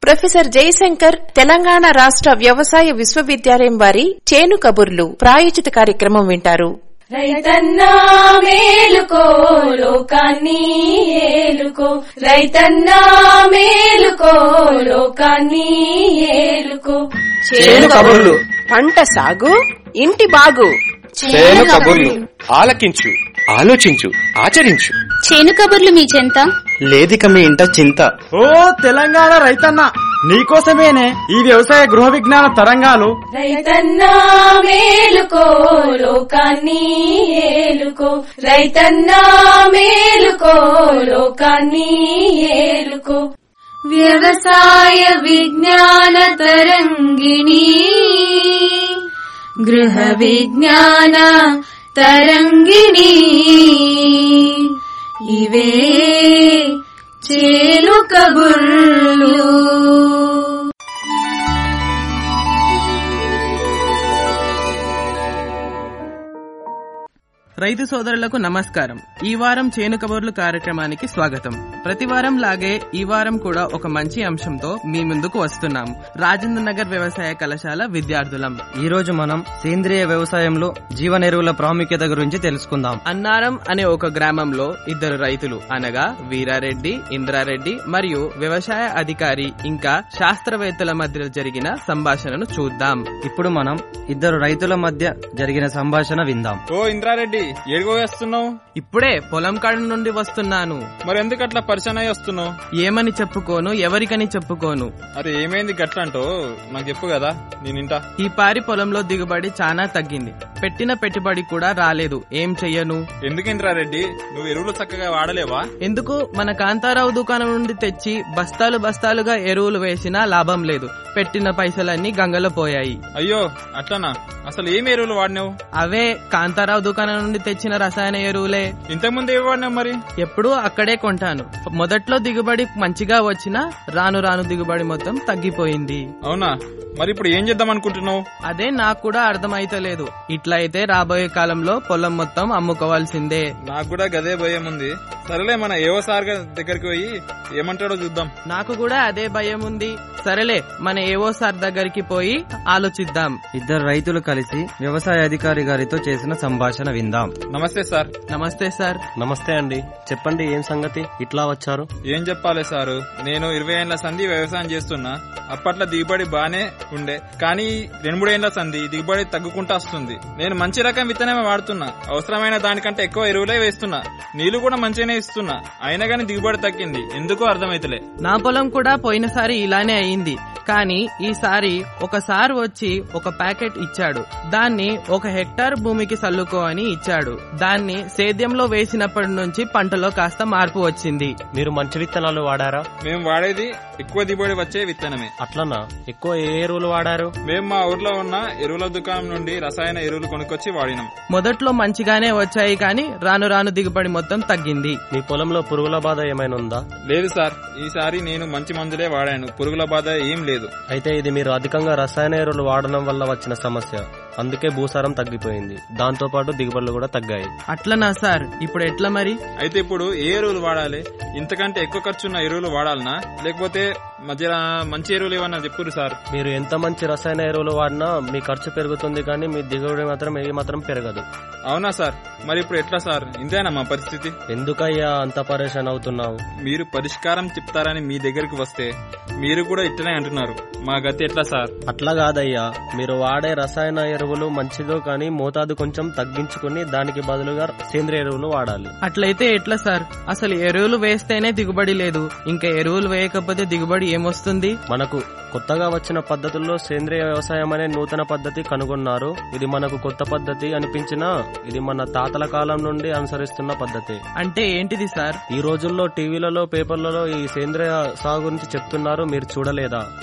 professor Jayashankar Telangana రాష్ట్ర వ్యవసాయ విశ్వవిద్యాలయం వారి చేను కబుర్లు ప్రాయోజిత కార్యక్రమం వింటారు రైతన్నా మేలుకో లోకాన్ని ఏలుకో రైతన్నా మేలుకో లోకాన్ని ఏలుకో చేను కబుర్లు పంట సాగు ఇంటి బాగు చేను కబుర్లు ఆలకించు ఆలోచించు ఆచరించు చేను కబుర్లు మీ చెంత లేదిక మీ ఇంట చింత ఓ తెలంగాణ రైతన్న నీకోసమేనే ఈ వ్యవసాయ గృహ విజ్ఞాన తరంగాలు రైతన్నా మేలుకో లోకాన్ని ఏలుకో రైతన్నా మేలుకో లోకాన్ని ఏలుకో వ్యవసాయ విజ్ఞాన తరంగిణి గృహ విజ్ఞాన తరంగిణి ఇవే చేలు కబుర్లు రైతు సోదరులకు నమస్కారం ఈ వారం చేను కబుర్లు కార్యక్రమానికి స్వాగతం ప్రతి వారం లాగే ఈ వారం కూడా ఒక మంచి అంశంతో మీ ముందుకు వస్తున్నాం రాజేంద్ర నగర్ వ్యవసాయ కళాశాల విద్యార్థులం ఈ రోజు మనం సేంద్రియ వ్యవసాయంలో జీవన ఎరువుల ప్రాముఖ్యత గురించి తెలుసుకుందాం అన్నారం అనే ఒక గ్రామంలో ఇద్దరు రైతులు అనగా వీరారెడ్డి ఇంద్రారెడ్డి మరియు వ్యవసాయ అధికారి ఇంకా శాస్త్రవేత్తల మధ్య జరిగిన సంభాషణను చూద్దాం ఇప్పుడు మనం ఇద్దరు రైతుల మధ్య జరిగిన సంభాషణ విందాం ఓ ఇంద్రారెడ్డి ఏడుగో వేస్తున్నావు ఇప్పుడే పొలం కాడ నుండి వస్తున్నాను మరి ఎందుకు అట్లా పరిచయం అయ్యి వస్తున్నావు ఏమని చెప్పుకోను ఎవరికని చెప్పుకోను అరే ఏమైంది గట్లంటో నాకు చెప్పు కదా నేనింటా ఈ పారి పొలంలో దిగుబడి చాలా తగ్గింది పెట్టిన పెట్టుబడి కూడా రాలేదు ఏం చెయ్యను ఎందుకు ఇంద్రారెడ్డి నువ్వు ఎరువులు చక్కగా వాడలేవా ఎందుకు మన కాంతారావు దుకాణం నుండి తెచ్చి బస్తాలు బస్తాలుగా ఎరువులు వేసినా లాభం లేదు పెట్టిన పైసలన్నీ గంగలో పోయాయి అయ్యో అట్లనా అసలు ఏం ఎరువులు వాడినావు అవే కాంతారావు దుకాణం నుండి తెచ్చిన రసాయన ఎరువులే ఇంతకుముందు ఏవి వాడినావు మరి ఎప్పుడూ అక్కడే కొంటాను మొదట్లో దిగుబడి మంచిగా వచ్చినా రాను రాను దిగుబడి మొత్తం తగ్గిపోయింది అవునా మరి ఇప్పుడు ఏం చేద్దాం అనుకుంటున్నావు అదే నాకు కూడా అర్థమైతలేదు ఇట్లా అయితే రాబోయే కాలంలో పొలం మొత్తం అమ్ముకోవాల్సిందే నాకు కూడా గదే భయం ఉంది సరేలే మన ఏవో సార్ గారి దగ్గరికి పోయి ఏమంటాడో చూద్దాం నాకు కూడా అదే భయం ఉంది సరేలే మన ఏవో సార్ దగ్గరికి పోయి ఆలోచిద్దాం ఇద్దరు రైతులు కలిసి వ్యవసాయ అధికారి గారితో చేసిన సంభాషణ విందాం నమస్తే సార్ నమస్తే సార్ నమస్తే అండి చెప్పండి ఏం సంగతి ఇట్లా వచ్చారు ఏం చెప్పాలి సారు నేను ఇరవై ఏళ్ల సంధి వ్యవసాయం చేస్తున్నా అప్పట్లో దిగుబడి బానే ఉండే కానీ రెండు మూడు ఏళ్ల సంధి దిగుబడి తగ్గుకుంటా వస్తుంది నేను మంచి రకం విత్తనమే వాడుతున్నా అవసరమైన దానికంటే ఎక్కువ ఎరువులే వేస్తున్నా నీళ్లు కూడా మంచిగానే ఇస్తున్నా అయినా గానీ దిగుబడి తగ్గింది ఎందుకో అర్థమైతలే నా పొలం కూడా పోయినసారి ఇలానే అయింది కానీ ఈసారి ఒకసారి వచ్చి ఒక ప్యాకెట్ ఇచ్చాడు దాన్ని ఒక హెక్టార్ భూమికి సల్లుకో అని ఇచ్చాడు దాన్ని సేద్యంలో వేసినప్పటి నుంచి పంటలో కాస్త మార్పు వచ్చింది మీరు మంచి విత్తనాలు వాడారా మేము వాడేది ఎక్కువ దిగుబడి వచ్చే విత్తనమే అట్లనా ఎక్కువ ఏ ఎరువులు వాడారు మేము మా ఊర్లో ఉన్న ఎరువుల దుకాణం నుండి రసాయన ఎరువులు కొనుక్కొచ్చి వాడినాం మొదట్లో మంచిగానే వచ్చాయి కానీ రాను రాను దిగుబడి మొత్తం తగ్గింది మీ పొలంలో పురుగుల బాధ ఏమైనా ఉందా లేదు సార్ ఈసారి నేను మంచి మందులే వాడాను పురుగుల బాధ ఏం లేదు అయితే ఇది మీరు అధికంగా రసాయన ఎరువులు వాడడం వల్ల వచ్చిన సమస్య అందుకే భూసారం తగ్గిపోయింది దాంతో పాటు దిగుబడులు కూడా తగ్గాయి అట్లనా సార్ ఇప్పుడు ఎట్లా మరి అయితే ఇప్పుడు ఏ ఎరువులు వాడాలి ఇంతకంటే ఎక్కువ ఖర్చున్న ఎరువులు వాడాలనా లేకపోతే మధ్య మంచి ఎరువులు ఏమన్నా చెప్పురు సార్ మీరు ఎంత మంచి రసాయన ఎరువులు వాడినా మీ ఖర్చు పెరుగుతుంది కానీ మీ దిగుబడి మాత్రం ఏ మాత్రం పెరగదు అవునా సార్ మరి ఇప్పుడు ఎట్లా సార్ ఇంతేనా మా పరిస్థితి ఎందుకయ్యా అంత పరేషాన్ అవుతున్నావు మీరు పరిష్కారం చెప్తారని మీ దగ్గరికి వస్తే మీరు కూడా ఇట్లనే అంటున్నారు మా గతి ఎట్లా సార్ అట్లా కాదయ్యా మీరు వాడే రసాయన ఎరువులు మంచిదో కానీ మోతాదు కొంచెం తగ్గించుకుని దానికి బదులుగా సేంద్రియ ఎరువులు వాడాలి అట్లయితే ఎట్లా సార్ అసలు ఎరువులు వేస్తేనే దిగుబడి లేదు ఇంకా ఎరువులు వేయకపోతే దిగుబడి ఏమొస్తుంది మనకు కొత్తగా వచ్చిన పద్ధతుల్లో సేంద్రియ వ్యవసాయం అనే నూతన పద్ధతి కనుగొన్నారు ఇది మనకు కొత్త పద్ధతి అనిపించినా ఇది మన తాతల కాలం నుండి అనుసరిస్తున్న పద్ధతి అంటే ఏంటిది సార్ ఈ రోజుల్లో టీవీలలో పేపర్లలో ఈ సేంద్రియ సాగు గురించి చెప్తున్నారు మీరు చూడలేదా అవునవును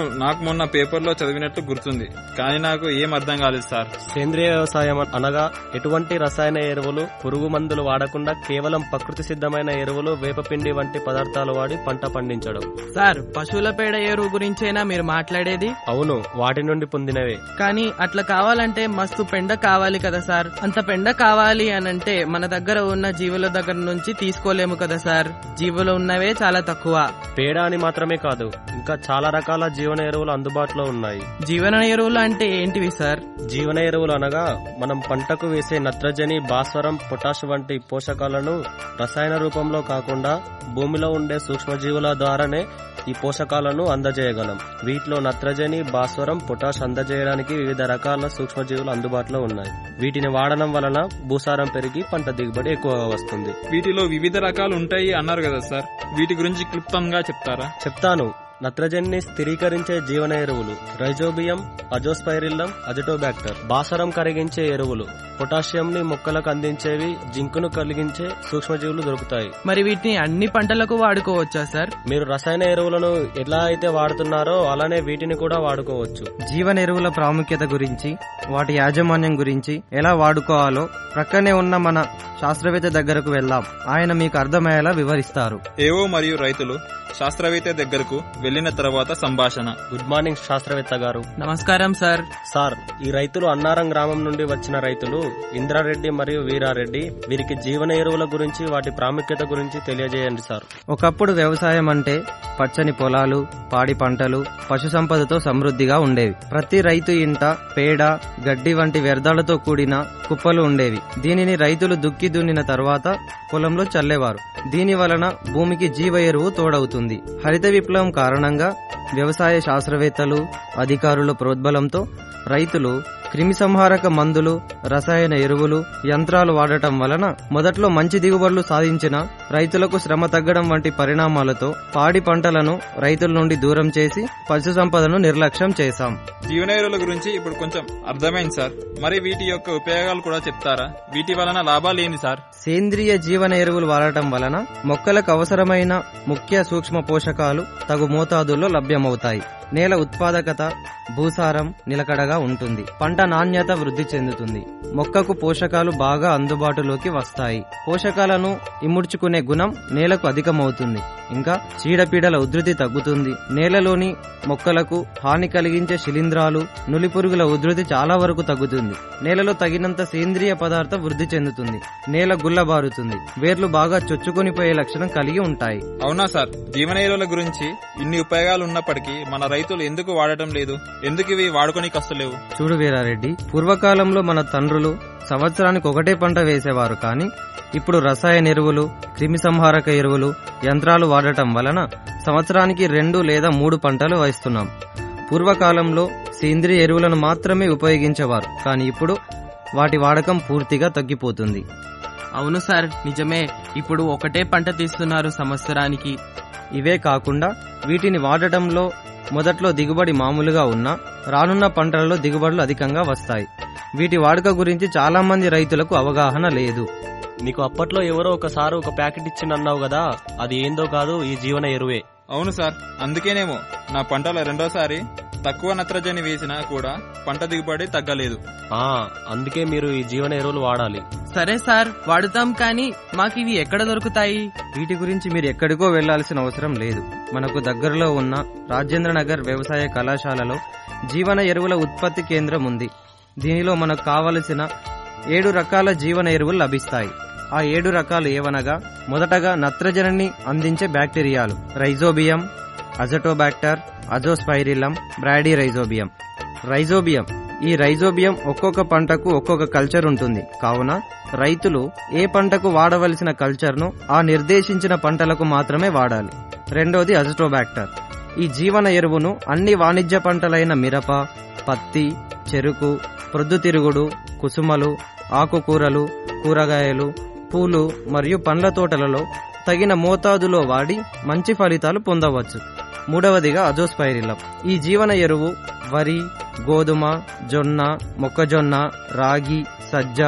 నాకు మొన్న పేపర్లో చదివినట్లు గుర్తుంది కానీ నాకు ఏం అర్థం కాలేదు సార్ సేంద్రియ వ్యవసాయం అనగా ఎటువంటి రసాయన ఎరువులు పురుగు మందులు వాడకుండా కేవలం ప్రకృతి సిద్ధమైన ఎరువులు వేపపిండి వంటి పదార్థాలు వాడి పంట పండించడం సార్ పశువుల పేడ ఎరువు గురించేనా మీరు మాట్లాడేది అవును వాటి నుండి పొందినవే కానీ అట్లా కావాలంటే మస్తు పెండ కావాలి కదా సార్ అంత పెండ కావాలి అనంటే మన దగ్గర ఉన్న జీవుల దగ్గర నుంచి తీసుకోలేము కదా సార్ జీవులు ఉన్నవే చాలా తక్కువ పేడ అని మాత్రమే కాదు ఇంకా చాలా రకాల జీవన ఎరువులు అందుబాటులో ఉన్నాయి జీవన ఎరువులు అంటే ఏంటివి సార్ జీవన ఎరువులు అనగా మనం పంటకు వేసే నత్రజని భాస్వరం పొటాష్ వంటి పోషకాలను రసాయన రూపంలో కాకుండా భూమిలో ఉండే సూక్ష్మజీవుల ద్వారానే ఈ పోషకాలను అందజేయగలం వీటిలో నత్రజని భాస్వరం పొటాష్ అందజేయడానికి వివిధ రకాల సూక్ష్మజీవులు అందుబాటులో ఉన్నాయి వీటిని వాడడం వలన భూసారం పెరిగి పంట దిగుబడి ఎక్కువగా వస్తుంది వీటిలో వివిధ రకాలు ఉంటాయి అన్నారు కదా సార్ వీటి గురించి క్లుప్తంగా చెప్తారా చెప్తాను నత్రజనిని స్థిరీకరించే జీవన ఎరువులు రైజోబియం అజోస్పైరిల్లం అజటోబాక్టర్ భాసరం కరిగించే ఎరువులు పొటాషియం ని మొక్కలకు అందించేవి జింకును కలిగించే సూక్ష్మజీవులు దొరుకుతాయి మరి వీటిని అన్ని పంటలకు వాడుకోవచ్చా సార్ మీరు రసాయన ఎరువులను ఎలా అయితే వాడుతున్నారో అలానే వీటిని కూడా వాడుకోవచ్చు జీవన ఎరువుల ప్రాముఖ్యత గురించి వాటి యాజమాన్యం గురించి ఎలా వాడుకోవాలో ప్రక్కనే ఉన్న మన శాస్త్రవేత్త దగ్గరకు వెళ్దాం ఆయన మీకు అర్థమయ్యేలా వివరిస్తారు ఏవో మరియు రైతులు శాస్త్రవేత్త దగ్గరకు వెళ్లిన తర్వాత సంభాషణ గుడ్ మార్నింగ్ శాస్త్రవేత్త గారు నమస్కారం సార్ సార్ ఈ రైతులు అన్నారం గ్రామం నుండి వచ్చిన రైతులు ఇంద్రారెడ్డి మరియు వీరారెడ్డి వీరికి జీవన ఎరువుల గురించి వాటి ప్రాముఖ్యత గురించి తెలియజేయండి సార్ ఒకప్పుడు వ్యవసాయం అంటే పచ్చని పొలాలు పాడి పంటలు పశు సంపదతో సమృద్ధిగా ఉండేవి ప్రతి రైతు ఇంట పేడ గడ్డి వంటి వ్యర్థాలతో కూడిన కుప్పలు ఉండేవి దీనిని రైతులు దుక్కి దున్నిన తర్వాత పొలంలో చల్లేవారు దీని వలన భూమికి జీవ ఎరువు తోడవుతుంది హరిత విప్లవం కారణంగా వ్యవసాయ శాస్త్రవేత్తలు అధికారుల ప్రోద్బలంతో రైతులు క్రిమిసంహారక మందులు రసాయన ఎరువులు యంత్రాలు వాడటం వలన మొదట్లో మంచి దిగుబడులు సాధించిన రైతులకు శ్రమ తగ్గడం వంటి పరిణామాలతో పాడి పంటలను రైతుల నుండి దూరం చేసి పశు సంపదను నిర్లక్ష్యం చేశాం జీవన ఎరువుల గురించి ఇప్పుడు కొంచెం అర్థమైంది సార్ మరి వీటి యొక్క ఉపయోగాలు కూడా చెప్తారా వీటి వలన లాభాలు ఏంది సార్ సేంద్రియ జీవన ఎరువులు వాడటం వలన మొక్కలకు అవసరమైన ముఖ్య సూక్ష్మ పోషకాలు తగు మోతాదుల్లో లభ్యమవుతాయి నేల ఉత్పాదకత భూసారం నిలకడగా ఉంటుంది పంట నాణ్యత వృద్ధి చెందుతుంది మొక్కకు పోషకాలు బాగా అందుబాటులోకి వస్తాయి పోషకాలను ఇముడ్చుకునే గుణం నేలకు అధికమవుతుంది ఇంకా చీడపీడల ఉధృతి తగ్గుతుంది నేలలోని మొక్కలకు హాని కలిగించే శిలీంధ్రాలు నులిపురుగుల ఉధృతి చాలా వరకు తగ్గుతుంది నేలలో తగినంత సేంద్రియ పదార్థం వృద్ధి చెందుతుంది నేల గుల్లబారుతుంది వేర్లు బాగా చొచ్చుకొనిపోయే లక్షణం కలిగి ఉంటాయి అవునా సార్ జీవన ఎరువుల గురించి ఇన్ని ఉపయోగాలు ఉన్నప్పటికీ మన రైతులు ఎందుకు వాడటం లేదు ఎందుకు ఇవి వాడుకొని కష్టలేవు చూడు వీరారెడ్డి పూర్వకాలంలో మన తండ్రులు సంవత్సరానికి ఒకటే పంట వేసేవారు కానీ ఇప్పుడు రసాయన ఎరువులు క్రిమి సంహారక ఎరువులు యంత్రాలు వాడటం వలన సంవత్సరానికి రెండు లేదా మూడు పంటలు వేస్తున్నాం పూర్వకాలంలో సేంద్రియ ఎరువులను మాత్రమే ఉపయోగించేవారు కానీ ఇప్పుడు వాటి వాడకం పూర్తిగా తగ్గిపోతుంది అవును సార్ నిజమే ఇప్పుడు ఒకటే పంట తీస్తున్నారు సంవత్సరానికి ఇవే కాకుండా వీటిని వాడటంలో మొదట్లో దిగుబడి మామూలుగా ఉన్నా రానున్న పంటలలో దిగుబడులు అధికంగా వస్తాయి వీటి వాడుక గురించి చాలా మంది రైతులకు అవగాహన లేదు నీకు అప్పట్లో ఎవరో ఒకసారి ఒక ప్యాకెట్ ఇచ్చిందన్నావు కదా అది ఏందో కాదు ఈ జీవన ఎరువే అవును సార్ అందుకేనేమో నా పంటలో రెండోసారి తక్కువ నత్రజని వేసినా కూడా పంట దిగుబడి తగ్గలేదు ఆ అందుకే మీరు ఈ జీవన ఎరువులు వాడాలి సరే సార్ వాడుతాం కానీ మాకు ఇవి ఎక్కడ దొరుకుతాయి వీటి గురించి మీరు ఎక్కడికో వెళ్లాల్సిన అవసరం లేదు మనకు దగ్గరలో ఉన్న రాజేంద్ర నగర్ వ్యవసాయ కళాశాలలో జీవన ఎరువుల ఉత్పత్తి కేంద్రం ఉంది దీనిలో మనకు కావలసిన ఏడు రకాల జీవన ఎరువులు లభిస్తాయి ఆ ఏడు రకాలు ఏవనగా మొదటగా నత్రజనిని అందించే బ్యాక్టీరియాలు Rhizobium Azotobacter Azospirillum Bradyrhizobium Rhizobium ఈ రైజోబియం ఒక్కొక్క పంటకు ఒక్కొక్క కల్చర్ ఉంటుంది కావున రైతులు ఏ పంటకు వాడవలసిన కల్చర్ను ఆ నిర్దేశించిన పంటలకు మాత్రమే వాడాలి రెండోది అజటోబాక్టర్ ఈ జీవన ఎరువును అన్ని వాణిజ్య పంటలైన మిరప పత్తి చెరుకు ప్రొద్దుతిరుగుడు కుసుమలు ఆకుకూరలు కూరగాయలు పూలు మరియు పండ్ల తోటలలో తగిన మోతాదులో వాడి మంచి ఫలితాలు పొందవచ్చు మూడవదిగా అజోస్పైరిలం ఈ జీవన ఎరువు వరి గోధుమ జొన్న మొక్కజొన్న రాగి సజ్జ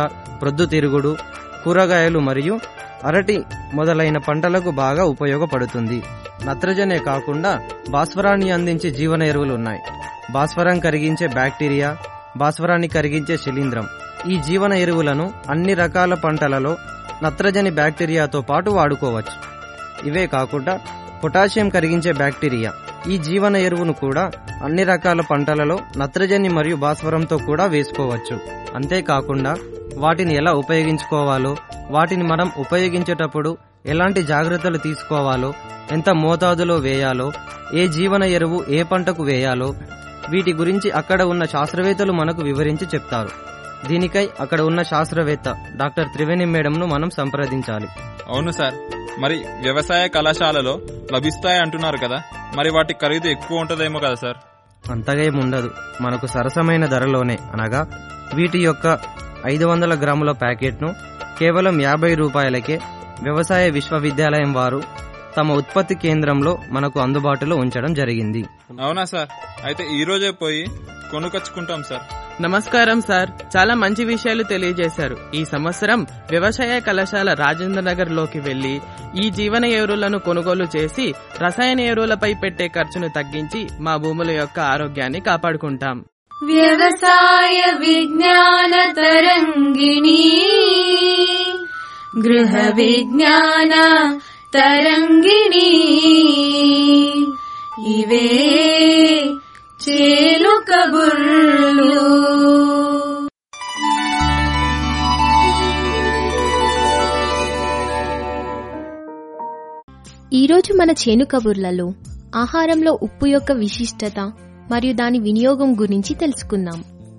ప్రొద్దుతిరుగుడు కూరగాయలు మరియు అరటి మొదలైన పంటలకు బాగా ఉపయోగపడుతుంది నత్రజనే కాకుండా భాస్వరాన్ని అందించే జీవన ఎరువులు ఉన్నాయి భాస్వరం కరిగించే బ్యాక్టీరియా భాస్వరాన్ని కరిగించే శిలీంద్రం ఈ జీవన ఎరువులను అన్ని రకాల పంటలలో నత్రజని బ్యాక్టీరియాతో పాటు వాడుకోవచ్చు ఇవే కాకుండా పొటాషియం కరిగించే బ్యాక్టీరియా ఈ జీవన ఎరువును కూడా అన్ని రకాల పంటలలో నత్రజని మరియు భాస్వరంతో కూడా వేసుకోవచ్చు అంతేకాకుండా వాటిని ఎలా ఉపయోగించుకోవాలో వాటిని మనం ఉపయోగించేటప్పుడు ఎలాంటి జాగ్రత్తలు తీసుకోవాలో ఎంత మోతాదులో వేయాలో ఏ జీవన ఎరువు ఏ పంటకు వేయాలో వీటి గురించి అక్కడ ఉన్న శాస్త్రవేత్తలు మనకు వివరించి చెప్తారు దీనికై అక్కడ ఉన్న శాస్త్రవేత్త డాక్టర్ త్రివేణి మేడంను మనం సంప్రదించాలి అవును సార్ మరి వ్యవసాయ కళాశాలలో లభిస్తాయి అంటున్నారు కదా మరి వాటి ఖరీదు ఎక్కువ ఉంటుందేమో కదా సార్ అంతగా ఏముండదు మనకు సరసమైన ధరలోనే అనగా వీటి యొక్క ఐదు వందల గ్రాముల ప్యాకెట్ను కేవలం యాభై రూపాయలకే వ్యవసాయ విశ్వవిద్యాలయం వారు తమ ఉత్పత్తి కేంద్రంలో మనకు అందుబాటులో ఉంచడం జరిగింది అవునా సార్ అయితే ఈ రోజే పోయి కొనుకొచ్చుకుంటాం సార్ నమస్కారం సార్ చాలా మంచి విషయాలు తెలియజేశారు ఈ సంవత్సరం వ్యవసాయ కళాశాల రాజేంద్ర నగర్ లోకి వెళ్లి ఈ జీవన ఎరువులను కొనుగోలు చేసి రసాయన ఎరువులపై పెట్టే ఖర్చును తగ్గించి మా భూముల యొక్క ఆరోగ్యాన్ని కాపాడుకుంటాం వ్యవసాయ విజ్ఞాన తరంగిణి గృహ విజ్ఞాన తరంగిణి ఇవే చేలు కబుర్లు ఈరోజు మన చేను కబుర్లలో ఆహారంలో ఉప్పు యొక్క విశిష్టత మరియు దాని వినియోగం గురించి తెలుసుకుందాం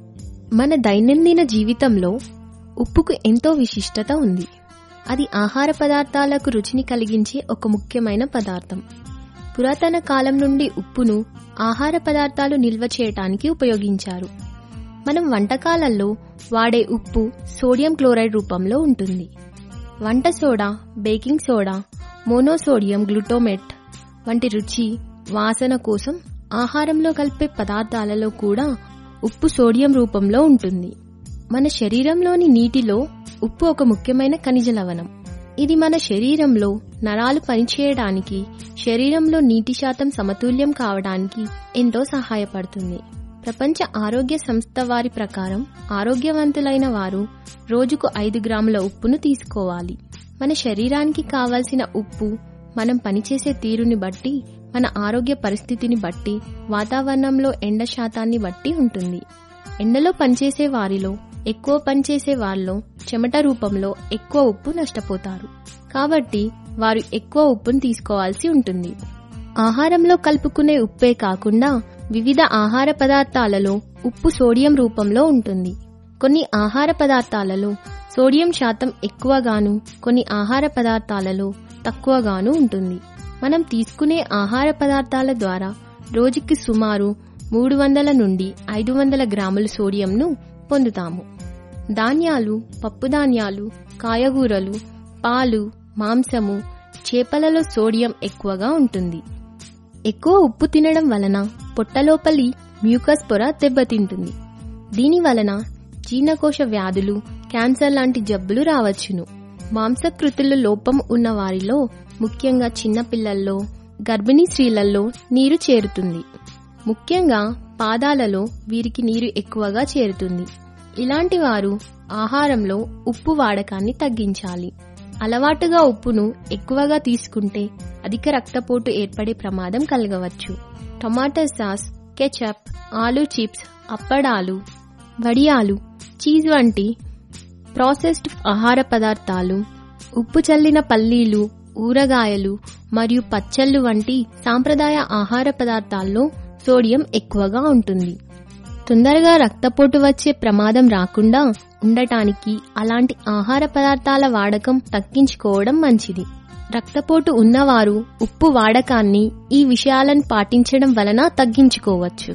మన దైనందిన జీవితంలో ఉప్పుకు ఎంతో విశిష్టత ఉంది అది ఆహార పదార్థాలకు రుచిని కలిగించే ఒక ముఖ్యమైన పదార్థం పురాతన కాలం నుండి ఉప్పును ఆహార పదార్థాలు నిల్వ చేయటానికి ఉపయోగించారు మనం వంటకాలలో వాడే ఉప్పు సోడియం క్లోరైడ్ రూపంలో ఉంటుంది వంట soda baking soda monosodium glutamate వంటి రుచి వాసన కోసం ఆహారంలో కలిపే పదార్థాలలో కూడా ఉప్పు సోడియం రూపంలో ఉంటుంది మన శరీరంలోని నీటిలో ఉప్పు ఒక ముఖ్యమైన ఖనిజ లవణం ఇది మన శరీరంలో నరాలు పనిచేయడానికి శరీరంలో నీటి శాతం సమతుల్యం కావడానికి ఎంతో సహాయపడుతుంది ప్రపంచ ఆరోగ్య సంస్థ వారి ప్రకారం ఆరోగ్యవంతులైన వారు రోజుకు ఐదు గ్రాముల ఉప్పును తీసుకోవాలి మన శరీరానికి కావలసిన ఉప్పు మనం పనిచేసే తీరుని బట్టి మన ఆరోగ్య పరిస్థితిని బట్టి వాతావరణంలో ఎండ శాతాన్ని బట్టి ఉంటుంది ఎండలో పనిచేసే వారిలో ఎక్కువ పనిచేసే వారిలో చెమట రూపంలో ఎక్కువ ఉప్పు నష్టపోతారు కాబట్టి వారు ఎక్కువ ఉప్పును తీసుకోవాల్సి ఉంటుంది ఆహారంలో కలుపుకునే ఉప్పే కాకుండా వివిధ ఆహార పదార్థాలలో ఉప్పు సోడియం రూపంలో ఉంటుంది కొన్ని ఆహార పదార్థాలలో సోడియం శాతం ఎక్కువగాను కొన్ని ఆహార పదార్థాలలో తక్కువగాను ఉంటుంది మనం తీసుకునే ఆహార పదార్థాల ద్వారా రోజుకి సుమారు మూడు వందల నుండి ఐదు వందల గ్రాముల సోడియంను పొందుతాము ధాన్యాలు పప్పుధాన్యాలు కాయగూరలు పాలు మాంసము చేపలలో సోడియం ఎక్కువగా ఉంటుంది ఎక్కువ ఉప్పు తినడం వలన పొట్టలోపలి మ్యూకస్ పొర దెబ్బతింటుంది దీని వలన జీర్ణకోశ వ్యాధులు క్యాన్సర్ లాంటి జబ్బులు రావచ్చును మాంసకృతులు లోపం ఉన్న వారిలో ముఖ్యంగా చిన్నపిల్లల్లో గర్భిణీ స్త్రీలలో నీరు చేరుతుంది ముఖ్యంగా పాదాలలో వీరికి నీరు ఎక్కువగా చేరుతుంది ఇలాంటి వారు ఆహారంలో ఉప్పు వాడకాన్ని తగ్గించాలి అలవాటుగా ఉప్పును ఎక్కువగా తీసుకుంటే అధిక రక్తపోటు ఏర్పడే ప్రమాదం కలగవచ్చు టమాటా సాస్ కెచప్ ఆలూ చిప్స్ అప్పడాలు వడియాలు చీజ్ వంటి ప్రాసెస్డ్ ఆహార పదార్థాలు ఉప్పు చల్లిన పల్లీలు ఊరగాయలు మరియు పచ్చళ్ళు వంటి సాంప్రదాయ ఆహార పదార్థాల్లో సోడియం ఎక్కువగా ఉంటుంది తొందరగా రక్తపోటు వచ్చే ప్రమాదం రాకుండా ఉండటానికి అలాంటి ఆహార పదార్థాల వాడకం తగ్గించుకోవడం మంచిది రక్తపోటు ఉన్నవారు ఉప్పు వాడకాన్ని ఈ విషయాలను పాటించడం వలన తగ్గించుకోవచ్చు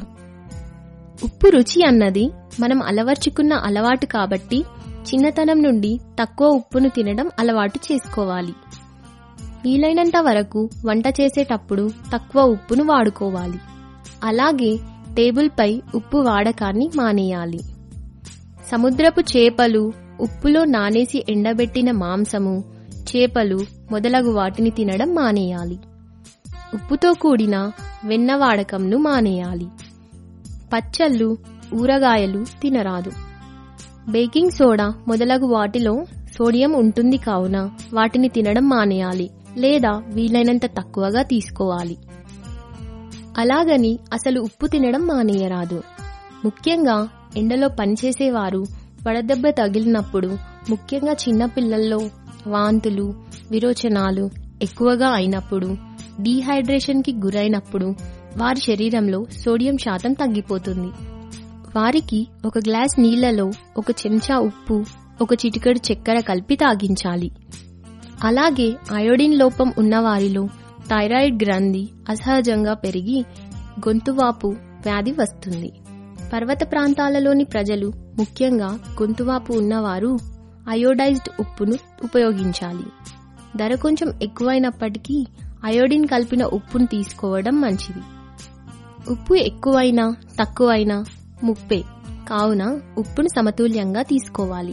ఉప్పు రుచి అన్నది మనం అలవర్చుకున్న అలవాటు కాబట్టి చిన్నతనం నుండి తక్కువ ఉప్పును తినడం అలవాటు చేసుకోవాలి వీలైనంత వరకు వంట చేసేటప్పుడు తక్కువ ఉప్పును వాడుకోవాలి అలాగే టేబుల్పై ఉప్పు వాడకాన్ని మానేయాలి సముద్రపు చేపలు ఉప్పులో నానేసి ఎండబెట్టిన మాంసము చేపలు మొదలగు వాటిని తినడం మానేయాలి ఉప్పుతో కూడిన వెన్న వాడకంను మానేయాలి పచ్చళ్ళు ఊరగాయలు తినరాదు బేకింగ్ సోడా మొదలగు వాటిలో సోడియం ఉంటుంది కావున వాటిని తినడం మానేయాలి లేదా వీలైనంత తక్కువగా తీసుకోవాలి అలాగని అసలు ఉప్పు తినడం మానేయరాదు ముఖ్యంగా ఎండలో పనిచేసేవారు వడదెబ్బ తగిలినప్పుడు ముఖ్యంగా చిన్నపిల్లల్లో వాంతులు విరోచనాలు ఎక్కువగా అయినప్పుడు డీహైడ్రేషన్ కి గురైనప్పుడు వారి శరీరంలో సోడియం శాతం తగ్గిపోతుంది వారికి ఒక గ్లాస్ నీళ్లలో ఒక చెంచా ఉప్పు ఒక చిటికెడు చక్కెర కలిపి తాగించాలి అలాగే అయోడిన్ లోపం ఉన్నవారిలో థైరాయిడ్ గ్రంథి అసహజంగా పెరిగి గొంతువాపు వ్యాధి వస్తుంది పర్వత ప్రాంతాలలోని ప్రజలు ముఖ్యంగా గొంతువాపు ఉన్నవారు అయోడైజ్డ్ ఉప్పును ఉపయోగించాలి ధర కొంచెం ఎక్కువైనప్పటికీ అయోడిన్ కలిపిన ఉప్పును తీసుకోవడం మంచిది ఉప్పు ఎక్కువైనా తక్కువైనా ముప్పే కావున ఉప్పును సమతుల్యంగా తీసుకోవాలి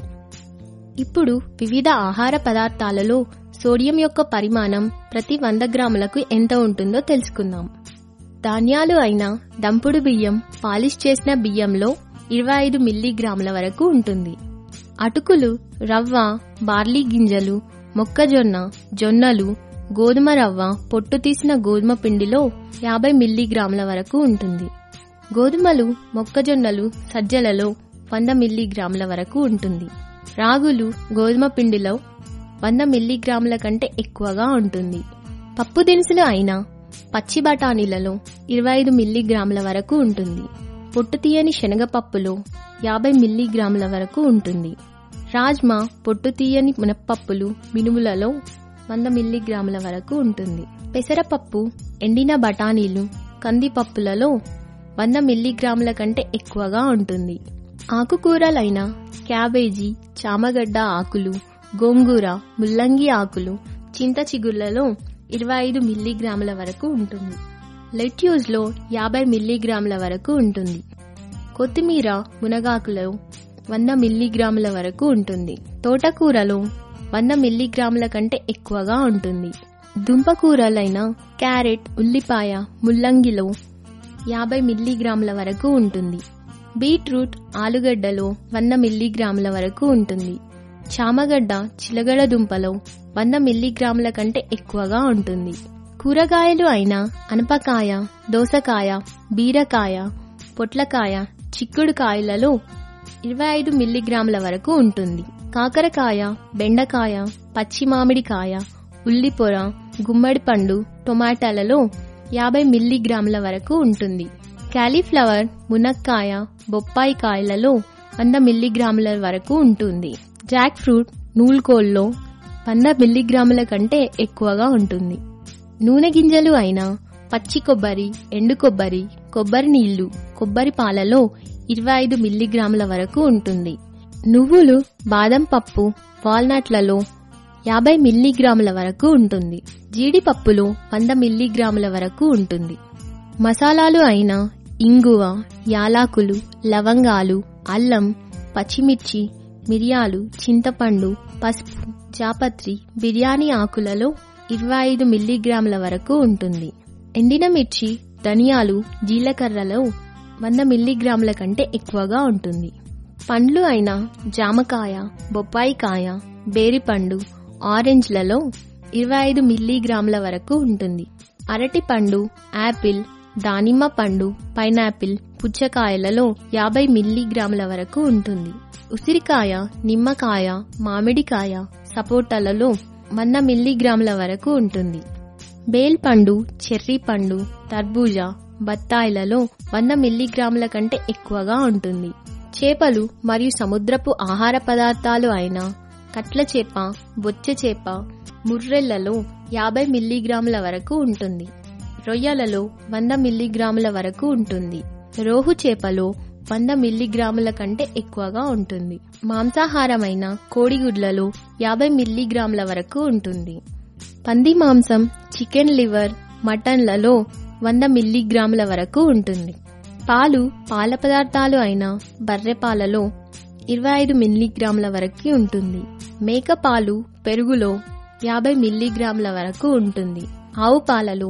ఇప్పుడు వివిధ ఆహార పదార్థాలలో సోడియం యొక్క పరిమాణం ప్రతి వంద గ్రాములకు ఎంత ఉంటుందో తెలుసుకుందాం ధాన్యాలు అయిన దంపుడు బియ్యం పాలిష్ చేసిన బియ్యంలో ఇరవై ఐదు మిల్లీగ్రాముల వరకు ఉంటుంది అటుకులు రవ్వ బార్లీ గింజలు మొక్కజొన్న జొన్నలు గోధుమ రవ్వ పొట్టు తీసిన గోధుమ పిండిలో యాభై మిల్లీగ్రాముల వరకు ఉంటుంది గోధుమలు మొక్కజొన్నలు సజ్జలలో వంద మిల్లీగ్రాముల వరకు ఉంటుంది రాగులు గోధుమ పిండిలో వంద మిల్లీగ్రాముల కంటే ఎక్కువగా ఉంటుంది పప్పు దినుసులు అయిన పచ్చి బఠానీలలో ఇరవై ఐదు మిల్లీగ్రాముల వరకు ఉంటుంది పొట్టు తీయని శనగపప్పులో యాభై మిల్లీగ్రాముల వరకు ఉంటుంది రాజ్మా పొట్టు తీయని మునప్పప్పులు మినుములలో వంద మిల్లీగ్రాముల వరకు ఉంటుంది పెసరపప్పు ఎండిన బఠానీలు కందిపప్పులలో వంద మిల్లీగ్రాముల కంటే ఎక్కువగా ఉంటుంది ఆకుకూరలైన క్యాబేజీ చామగడ్డ ఆకులు గోంగూర ముల్లంగి ఆకులు చింత చిగుళ్లలో ఇరవై ఐదు మిల్లీగ్రాముల వరకు ఉంటుంది లెట్యూజ్లో యాభై మిల్లీగ్రాముల వరకు ఉంటుంది కొత్తిమీర మునగాకులో వంద మిల్లీగ్రాముల వరకు ఉంటుంది తోటకూరలో వంద మిల్లీగ్రాముల కంటే ఎక్కువగా ఉంటుంది దుంపకూరలైన క్యారెట్ ఉల్లిపాయ ముల్లంగిలో యాభై మిల్లీగ్రాముల వరకు ఉంటుంది బీట్రూట్ ఆలుగడ్డలో వంద మిల్లీగ్రాముల వరకు ఉంటుంది చామగడ్డ చిలగడ దుంపలో వంద మిల్లీగ్రాముల కంటే ఎక్కువగా ఉంటుంది కూరగాయలు అయిన అనపకాయ దోసకాయ బీరకాయ పొట్లకాయ చిక్కుడుకాయలలో ఇరవై ఐదు మిల్లీగ్రాముల వరకు ఉంటుంది కాకరకాయ బెండకాయ పచ్చి మామిడికాయ ఉల్లిపొర గుమ్మడి పండు టొమాటాలలో యాభై మిల్లీగ్రాముల వరకు ఉంటుంది క్యాలీఫ్లవర్ మునక్కాయ బొప్పాయి కాయలలో వంద మిల్లీగ్రాముల వరకు ఉంటుంది జాక్ ఫ్రూట్ నూల్కోల్లో వంద మిల్లీగ్రాముల కంటే ఎక్కువగా ఉంటుంది నూనె గింజలు అయిన పచ్చి కొబ్బరి ఎండు కొబ్బరి కొబ్బరి నీళ్లు కొబ్బరి పాలలో ఇరవై ఐదు మిల్లీగ్రాముల వరకు ఉంటుంది నువ్వులు బాదం పప్పు వాల్నట్లలో యాభై మిల్లీగ్రాముల వరకు ఉంటుంది జీడిపప్పులో వంద మిల్లీగ్రాముల వరకు ఉంటుంది మసాలాలు అయిన ఇంగువ యాలాకులు లవంగాలు అల్లం పచ్చిమిర్చి మిరియాలు చింతపండు పసుపు జాపత్రి బిర్యానీ ఆకులలో ఇరవై ఐదు మిల్లీగ్రాముల వరకు ఉంటుంది ఎండిన మిర్చి ధనియాలు జీలకర్రలో వంద మిల్లీగ్రాముల కంటే ఎక్కువగా ఉంటుంది పండ్లు అయిన జామకాయ బొప్పాయి కాయ బేరిపండు ఆరెంజ్లలో ఇరవై ఐదు మిల్లీగ్రాముల వరకు ఉంటుంది అరటి పండు యాపిల్ దానిమ్మ పండు పైనాపిల్ పుచ్చకాయలలో యాభై మిల్లీగ్రాముల వరకు ఉంటుంది ఉసిరికాయ నిమ్మకాయ మామిడికాయ సపోటాలలో వంద మిల్లీగ్రాముల వరకు ఉంటుంది బేల్ పండు చెర్రీ పండు తర్బూజా బత్తాయిలలో వంద మిల్లీగ్రాముల కంటే ఎక్కువగా ఉంటుంది చేపలు మరియు సముద్రపు ఆహార పదార్థాలు అయిన కట్ల చేప బొచ్చె చేప ముర్రెళ్లలో యాభై మిల్లీగ్రాముల వరకు ఉంటుంది రొయ్యలలో వంద మిల్లీగ్రాముల వరకు ఉంటుంది రోహు చేపలో వంద మిల్లీగ్రాముల కంటే ఎక్కువగా ఉంటుంది మాంసాహారమైన కోడిగుడ్లలో యాభై మిల్లీగ్రాముల వరకు ఉంటుంది పంది మాంసం చికెన్ లివర్ మటన్లలో వంద మిల్లీగ్రాముల వరకు ఉంటుంది పాలు పాల పదార్థాలు అయిన బర్రె పాలలో ఇరవై ఐదు మిల్లీగ్రాముల వరకు ఉంటుంది మేక పాలు పెరుగులో యాభై మిల్లీగ్రాముల వరకు ఉంటుంది ఆవు పాలలో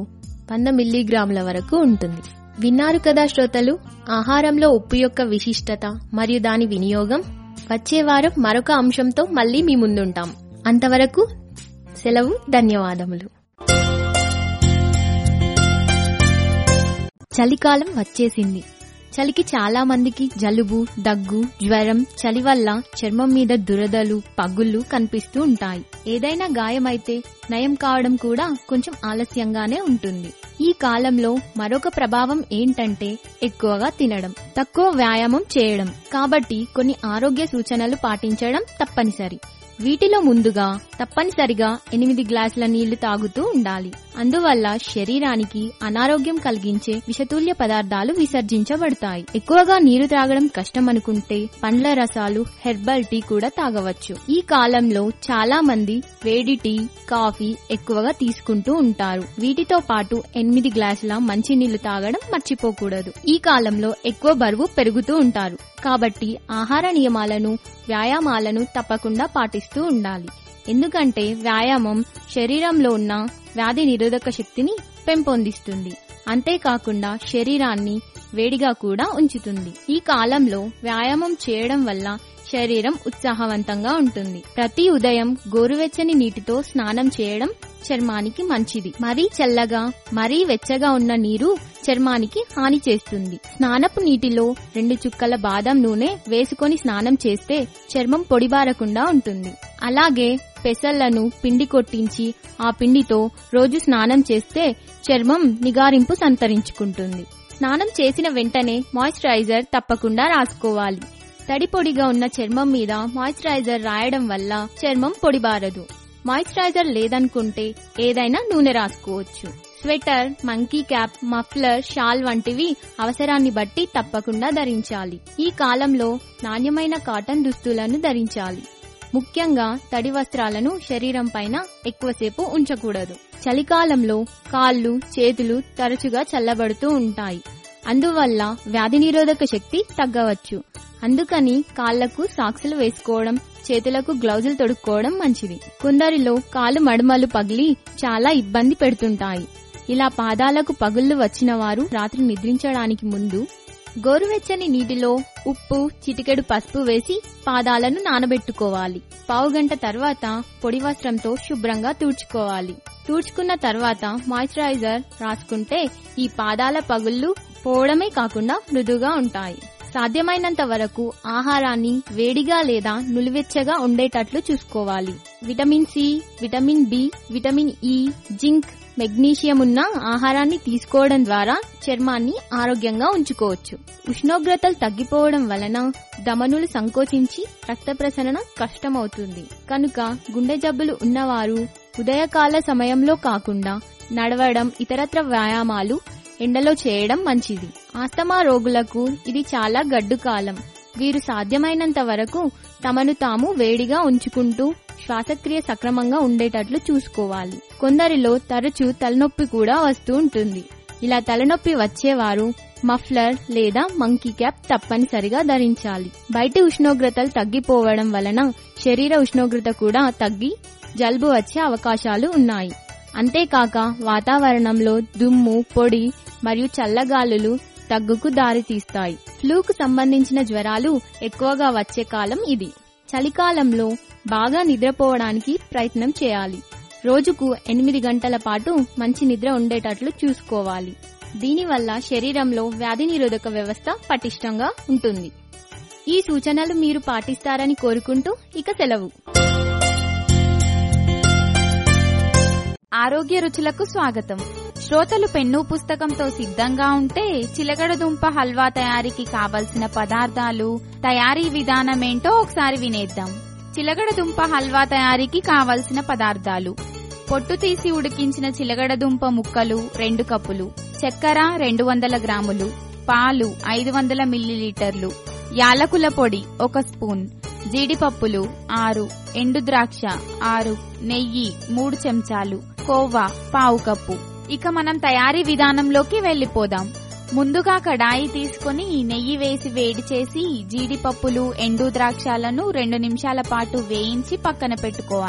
వంద మిల్లీగ్రాముల వరకు ఉంటుంది విన్నారు కదా శ్రోతలు ఆహారంలో ఉప్పు యొక్క విశిష్టత మరియు దాని వినియోగం వచ్చే వారం మరొక అంశంతో మళ్ళీ మీ ముందుంటాం అంతవరకు సెలవు ధన్యవాదములు చలికాలం వచ్చేసింది చలికి చాలా మందికి జలుబు దగ్గు జ్వరం చలి వల్ల చర్మం మీద దురదలు పగుళ్ళు కనిపిస్తూ ఉంటాయి ఏదైనా గాయమైతే నయం కావడం కూడా కొంచెం ఆలస్యంగానే ఉంటుంది ఈ కాలంలో మరొక ప్రభావం ఏంటంటే ఎక్కువగా తినడం తక్కువ వ్యాయామం చేయడం కాబట్టి కొన్ని ఆరోగ్య సూచనలు పాటించడం తప్పనిసరి వీటిలో ముందుగా తప్పనిసరిగా ఎనిమిది గ్లాసుల నీళ్లు తాగుతూ ఉండాలి అందువల్ల శరీరానికి అనారోగ్యం కలిగించే విషతుల్య పదార్థాలు విసర్జించబడతాయి ఎక్కువగా నీరు త్రాగడం కష్టం అనుకుంటే పండ్ల రసాలు హెర్బల్ టీ కూడా తాగవచ్చు ఈ కాలంలో చాలా మంది వేడి టీ కాఫీ ఎక్కువగా తీసుకుంటూ ఉంటారు వీటితో పాటు ఎనిమిది గ్లాసుల మంచి నీళ్లు తాగడం మర్చిపోకూడదు ఈ కాలంలో ఎక్కువ బరువు పెరుగుతూ ఉంటారు కాబట్టి ఆహార నియమాలను వ్యాయామాలను తప్పకుండా పాటిస్తూ ఉండాలి ఎందుకంటే వ్యాయామం శరీరంలో ఉన్న వ్యాధి నిరోధక శక్తిని పెంపొందిస్తుంది అంతేకాకుండా శరీరాన్ని వేడిగా కూడా ఉంచుతుంది ఈ కాలంలో వ్యాయామం చేయడం వల్ల శరీరం ఉత్సాహవంతంగా ఉంటుంది ప్రతి ఉదయం గోరువెచ్చని నీటితో స్నానం చేయడం చర్మానికి మంచిది మరీ చల్లగా మరీ వెచ్చగా ఉన్న నీరు చర్మానికి హాని చేస్తుంది స్నానపు నీటిలో రెండు చుక్కల బాదం నూనె వేసుకొని స్నానం చేస్తే చర్మం పొడిబారకుండా ఉంటుంది అలాగే పెసళ్లను పిండి కొట్టించి ఆ పిండితో రోజు స్నానం చేస్తే చర్మం నిగారింపు సంతరించుకుంటుంది స్నానం చేసిన వెంటనే మాయిశ్చరైజర్ తప్పకుండా రాసుకోవాలి తడి పొడిగా ఉన్న చర్మం మీద మాయిశ్చరైజర్ రాయడం వల్ల చర్మం పొడిబారదు మాయిశ్చరైజర్ లేదనుకుంటే ఏదైనా నూనె రాసుకోవచ్చు sweater monkey cap muffler shawl వంటివి అవసరాన్ని బట్టి తప్పకుండా ధరించాలి ఈ కాలంలో నాణ్యమైన కాటన్ దుస్తులను ధరించాలి ముఖ్యంగా తడి వస్త్రాలను శరీరం పైన ఎక్కువసేపు ఉంచకూడదు చలికాలంలో కాళ్ళు చేతులు తరచుగా చల్లబడుతూ ఉంటాయి అందువల్ల వ్యాధి నిరోధక శక్తి తగ్గవచ్చు అందుకని కాళ్లకు సాక్సులు వేసుకోవడం చేతులకు గ్లౌజులు తొడుక్కోవడం మంచిది కొందరిలో కాలు మడమలు పగిలి చాలా ఇబ్బంది పెడుతుంటాయి ఇలా పాదాలకు పగుళ్లు వచ్చిన వారు రాత్రి నిద్రించడానికి ముందు గోరువెచ్చని నీటిలో ఉప్పు చిటికెడు పసుపు వేసి పాదాలను నానబెట్టుకోవాలి పావుగంట తర్వాత పొడి వస్త్రంతో శుభ్రంగా తుడుచుకోవాలి తుడుచుకున్న తర్వాత మాయిశ్చరైజర్ రాసుకుంటే ఈ పాదాల పగుళ్ళు పోవడమే కాకుండా మృదుగా ఉంటాయి సాధ్యమైనంత వరకు ఆహారాన్ని వేడిగా లేదా నులివెచ్చగా ఉండేటట్లు చూసుకోవాలి vitamin C vitamin B vitamin E zinc magnesium ఉన్న ఆహారాన్ని తీసుకోవడం ద్వారా చర్మాన్ని ఆరోగ్యంగా ఉంచుకోవచ్చు ఉష్ణోగ్రతలు తగ్గిపోవడం వలన దమనులు సంకోచించి రక్త ప్రసరణ కష్టమవుతుంది కనుక గుండె జబ్బులు ఉన్నవారు ఉదయకాల సమయంలో కాకుండా నడవడం ఇతరత్ర వ్యాయామాలు ఎండలో చేయడం మంచిది ఆస్తమా రోగులకు ఇది చాలా గడ్డు కాలం వీరు సాధ్యమైనంత వరకు తమను తాము వేడిగా ఉంచుకుంటూ శ్వాసక్రియ సక్రమంగా ఉండేటట్లు చూసుకోవాలి కొందరిలో తరచూ తలనొప్పి కూడా వస్తూ ఉంటుంది ఇలా తలనొప్పి వచ్చేవారు మఫ్లర్ లేదా మంకీ క్యాప్ తప్పనిసరిగా ధరించాలి బయటి ఉష్ణోగ్రతలు తగ్గిపోవడం వలన శరీర ఉష్ణోగ్రత కూడా తగ్గి జలుబు వచ్చే అవకాశాలు ఉన్నాయి అంతేకాక వాతావరణంలో దుమ్ము పొడి మరియు చల్లగాలులు దగ్గుకు దారితీస్తాయి ఫ్లూకు సంబంధించిన జ్వరాలు ఎక్కువగా వచ్చే కాలం ఇది చలికాలంలో బాగా నిద్రపోవడానికి ప్రయత్నం చేయాలి రోజుకు ఎనిమిది గంటల పాటు మంచి నిద్ర ఉండేటట్లు చూసుకోవాలి దీనివల్ల శరీరంలో వ్యాధి నిరోధక వ్యవస్థ పటిష్టంగా ఉంటుంది ఈ సూచనలు మీరు పాటిస్తారని కోరుకుంటూ ఇక సెలవు ఆరోగ్య రుచులకు స్వాగతం శ్రోతలు పెన్ను పుస్తకంతో సిద్ధంగా ఉంటే చిలకడదుంప హల్వా తయారీకి కావలసిన పదార్థాలు తయారీ విధానమేంటో ఒకసారి వినేద్దాం చిలకడదుంప హల్వా తయారీకి కావలసిన పదార్థాలు పొట్టు తీసి ఉడికించిన చిలగడదుంప ముక్కలు రెండు కప్పులు చక్కెర రెండు వందల గ్రాములు పాలు ఐదు వందల మిల్లీలీటర్లు యాలకుల పొడి ఒక స్పూన్ జీడిపప్పులు ఆరు ఎండు ద్రాక్ష ఆరు నెయ్యి మూడు చెంచాలు కోవా పావు కప్పు ఇక మనం తయారీ విధానంలోకి వెళ్లిపోదాం ముందుగా కడాయి తీసుకొని నెయ్యి వేసి వేడి చేసి జీడిపప్పులు ఎండు ద్రాక్షాలను రెండు నిమిషాల పాటు వేయించి పక్కన పెట్టుకోవాలి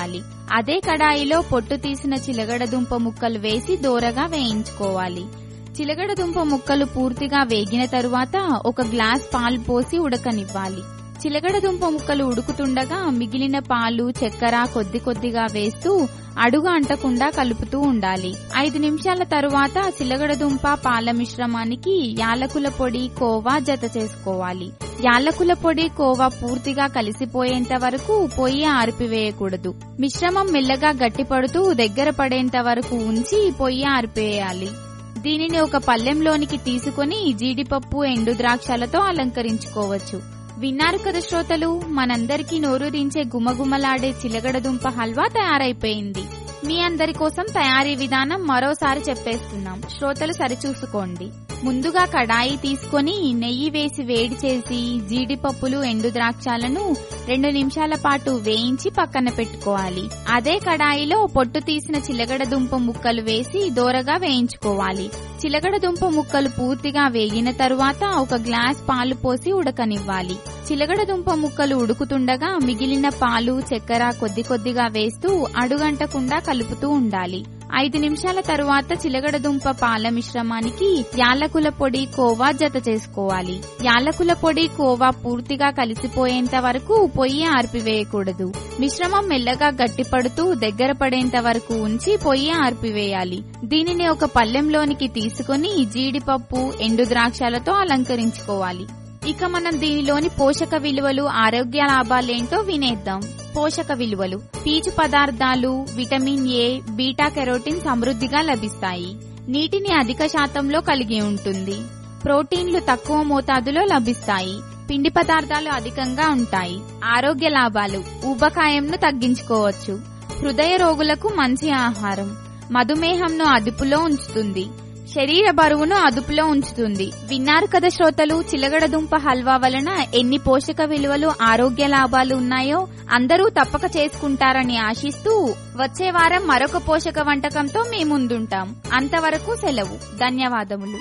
అదే కడాయిలో పొట్టు తీసిన చిలగడ దుంప ముక్కలు వేసి దోరగా వేయించుకోవాలి చిలగడ దుంప ముక్కలు పూర్తిగా వేగిన తరువాత ఒక గ్లాస్ పాలు పోసి ఉడకనివ్వాలి చిలగడ దుంప ముక్కలు ఉడుకుతుండగా మిగిలిన పాలు చక్కెర కొద్ది కొద్దిగా వేస్తూ అడుగు అంటకుండా కలుపుతూ ఉండాలి ఐదు నిమిషాల తరువాత చిలగడ దుంప పాల మిశ్రమానికి యాలకుల పొడి కోవా జత చేసుకోవాలి యాలకుల పొడి కోవా పూర్తిగా కలిసిపోయేంత వరకు పొయ్యి ఆరిపివేయకూడదు మిశ్రమం మెల్లగా గట్టిపడుతూ దగ్గర పడేంత వరకు ఉంచి పొయ్యి ఆరిపేయాలి దీనిని ఒక పల్లెంలోనికి తీసుకొని జీడిపప్పు ఎండు ద్రాక్షలతో అలంకరించుకోవచ్చు విన్నారు కదా శ్రోతలు మనందరికీ నోరూరించే గుమగుమలాడే చిలగడదుంప హల్వా తయారైపోయింది మీ అందరి కోసం తయారీ విధానం మరోసారి చెప్పేస్తున్నాం శ్రోతలు సరిచూసుకోండి ముందుగా కడాయి తీసుకొని నెయ్యి వేసి వేడి చేసి జీడిపప్పులు ఎండు ద్రాక్షాలను రెండు నిమిషాల పాటు వేయించి పక్కన పెట్టుకోవాలి అదే కడాయిలో పొట్టు తీసిన చిలగడ దుంప ముక్కలు వేసి దోరగా వేయించుకోవాలి చిలగడ దుంప ముక్కలు పూర్తిగా వేగిన తరువాత ఒక గ్లాస్ పాలు పోసి ఉడకనివ్వాలి చిలగడ దుంప ముక్కలు ఉడుకుతుండగా మిగిలిన పాలు చక్కెర కొద్ది కొద్దిగా వేస్తూ అడుగంటకుండా కలుపుతూ ఉండాలి ఐదు నిమిషాల తరువాత చిలగడ దుంప పాల మిశ్రమానికి యాలకుల పొడి కోవా జత చేసుకోవాలి యాలకుల పొడి కోవా పూర్తిగా కలిసిపోయేంత వరకు పొయ్యి ఆర్పివేయకూడదు మిశ్రమం మెల్లగా గట్టిపడుతూ దగ్గర పడేంత వరకు ఉంచి పొయ్యి ఆర్పివేయాలి దీనిని ఒక పల్లెంలోనికి తీసుకుని జీడిపప్పు ఎండు ద్రాక్షలతో అలంకరించుకోవాలి ఇక మనం దీనిలోని పోషక విలువలు ఆరోగ్య లాభాలేంటో వినేద్దాం పోషక విలువలు పీచు పదార్థాలు విటమిన్ ఏ బీటా కెరోటిన్ సమృద్ధిగా లభిస్తాయి నీటిని అధిక శాతంలో కలిగి ఉంటుంది ప్రోటీన్లు తక్కువ మోతాదులో లభిస్తాయి పిండి పదార్థాలు అధికంగా ఉంటాయి ఆరోగ్య లాభాలు ఊబకాయంను తగ్గించుకోవచ్చు హృదయ రోగులకు మంచి ఆహారం మధుమేహంను అదుపులో ఉంచుతుంది శరీర బరువును అదుపులో ఉంచుతుంది విన్నారు కదా శ్రోతలు చిలగడ దుంప హల్వా వలన ఎన్ని పోషక విలువలు ఆరోగ్య లాభాలు ఉన్నాయో అందరూ తప్పక చేసుకుంటారని ఆశిస్తూ వచ్చే వారం మరొక పోషక వంటకంతో మీ ముందుంటాం అంతవరకు సెలవు ధన్యవాదములు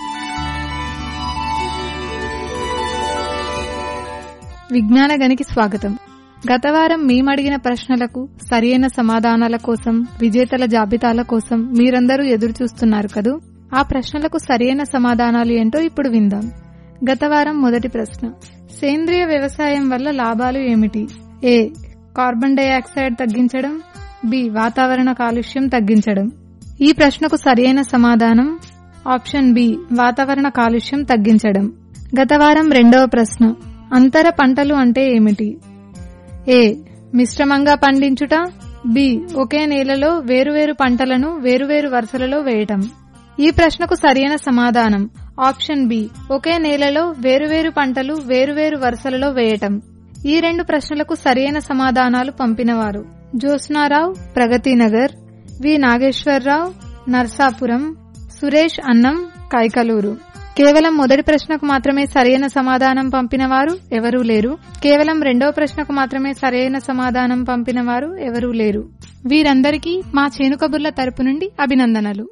విజ్ఞాన గనికి స్వాగతం గత వారం మేమడిగిన ప్రశ్నలకు సరియైన సమాధానాల కోసం విజేతల జాబితాల కోసం మీరందరూ ఎదురు చూస్తున్నారు కదూ ఆ ప్రశ్నలకు సరియైన సమాధానాలు ఏంటో ఇప్పుడు విందాం గత వారం మొదటి ప్రశ్న సేంద్రియ వ్యవసాయం వల్ల లాభాలు ఏమిటి ఏ కార్బన్ డైఆక్సైడ్ తగ్గించడం బి వాతావరణ కాలుష్యం తగ్గించడం ఈ ప్రశ్నకు సరియైన సమాధానం ఆప్షన్ బి వాతావరణ కాలుష్యం తగ్గించడం గత వారం రెండవ ప్రశ్న అంతర పంటలు అంటే ఏమిటి ఏ మిశ్రమంగా పండించుట బి ఒకే నేలలో వేరువేరు పంటలను వేరువేరు వరుసలలో వేయటం ఈ ప్రశ్నకు సరైన సమాధానం ఆప్షన్ బి ఒకే నేలలో వేరువేరు పంటలు వేరువేరు వరుసలలో వేయటం ఈ రెండు ప్రశ్నలకు సరైన సమాధానాలు పంపినవారు జ్యోత్స్నారావు ప్రగతినగర్ వి నాగేశ్వరరావు నర్సాపురం సురేష్ అన్నం కైకలూరు కేవలం మొదటి ప్రశ్నకు మాత్రమే సరైన సమాధానం పంపినవారు ఎవరూ లేరు కేవలం రెండవ ప్రశ్నకు మాత్రమే సరైన సమాధానం పంపినవారు ఎవరూ లేరు వీరందరికీ మా చేను కబుర్ల తరపు నుండి అభినందనలు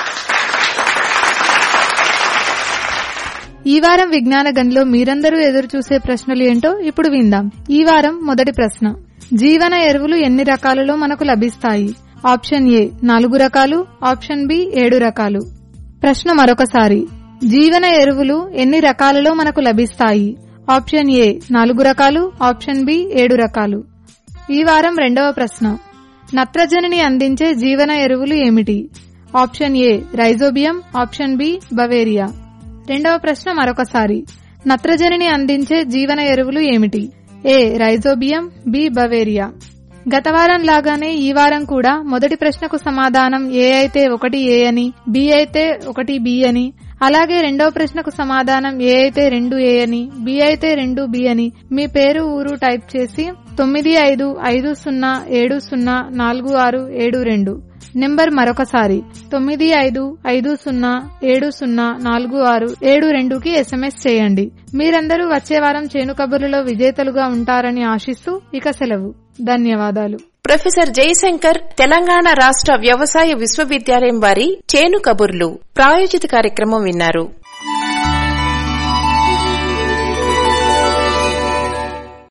ఈ వారం విజ్ఞాన గనిలో మీరందరూ ఎదురు చూసే ప్రశ్నలు ఏంటో ఇప్పుడు విందాం ఈ వారం మొదటి ప్రశ్న జీవన ఎరువులు ఎన్ని రకాలలో మనకు లభిస్తాయి ఆప్షన్ ఏ నాలుగు రకాలు ఆప్షన్ బి ఏడు రకాలు ప్రశ్న మరొకసారి జీవన ఎరువులు ఎన్ని రకాలలో మనకు లభిస్తాయి ఆప్షన్ ఏ నాలుగు రకాలు ఆప్షన్ బి ఏడు రకాలు ఈ వారం రెండవ ప్రశ్న నత్రజనిని అందించే జీవన ఎరువులు ఏమిటి option A Rhizobium option B Beauveria రెండవ ప్రశ్న మరొకసారి నత్రజనిని అందించే జీవన ఎరువులు ఏమిటి ఏ రైజోబియం బి బవేరియా గత వారం లాగానే ఈ వారం కూడా మొదటి ప్రశ్నకు సమాధానం ఏ అయితే ఒకటి ఏ అని బి అయితే ఒకటి బి అని అలాగే రెండవ ప్రశ్నకు సమాధానం ఏ అయితే రెండు ఏ అని బి అయితే రెండు బి అని మీ పేరు ఊరు టైప్ చేసి తొమ్మిది ఐదు ఐదు సున్నా ఏడు సున్నా నాలుగు ఆరు ఏడు రెండు నెంబర్ మరొకసారి తొమ్మిది ఐదు ఐదు సున్నా ఏడు సున్నా నాలుగు ఆరు ఏడు రెండుకి ఎస్ఎంఎస్ చేయండి మీరందరూ వచ్చే వారం చేను కబుర్లలో విజేతలుగా ఉంటారని ఆశిస్తూ ఇక సెలవు ధన్యవాదాలు ప్రొఫెసర్ జయశంకర్ తెలంగాణ రాష్ట్ర వ్యవసాయ విశ్వవిద్యాలయం వారి చేను కబుర్లు ప్రాయోజిత కార్యక్రమం విన్నారు